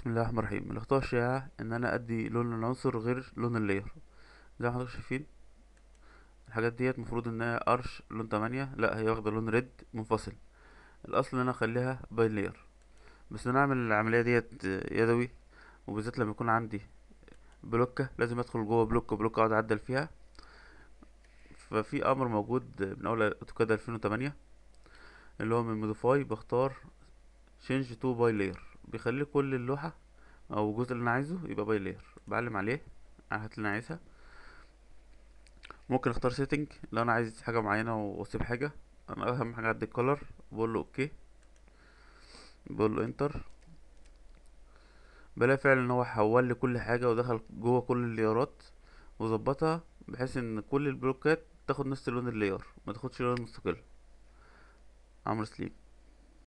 بسم الله الرحمن الرحيم الاخطاء الشائعة ان انا ادي لون العنصر غير لون اللاير زي ما حضرتك شايفين الحاجات ديت مفروض انها ارش لون تمانية لا هي واخدة لون ريد منفصل الاصل ان انا اخليها باي لاير بس ان انا اعمل العملية ديت يدوي وبالذات لما يكون عندي بلوكة لازم ادخل جوه بلوك بلوك اقعد اعدل فيها ففي امر موجود من اول اوتوكاد الفين وتمانية اللي هو من موديفاي بختار change to باي لاير بيخلي كل اللوحة او الجزء اللي انا عايزه يبقى باي لاير بعلم عليه على الحاجات اللي انا عايزها ممكن اختار سيتنج لو انا عايز حاجة معينة واسيب حاجة انا اهم حاجة عندي الكولر بقول له اوكي بقول له انتر بلاقي فعلا ان هو حول لي كل حاجة ودخل جوه كل الليارات وظبطها بحيث ان كل البلوكات تاخد نفس لون اللاير ما تاخدش لون مستقل عمرو سليم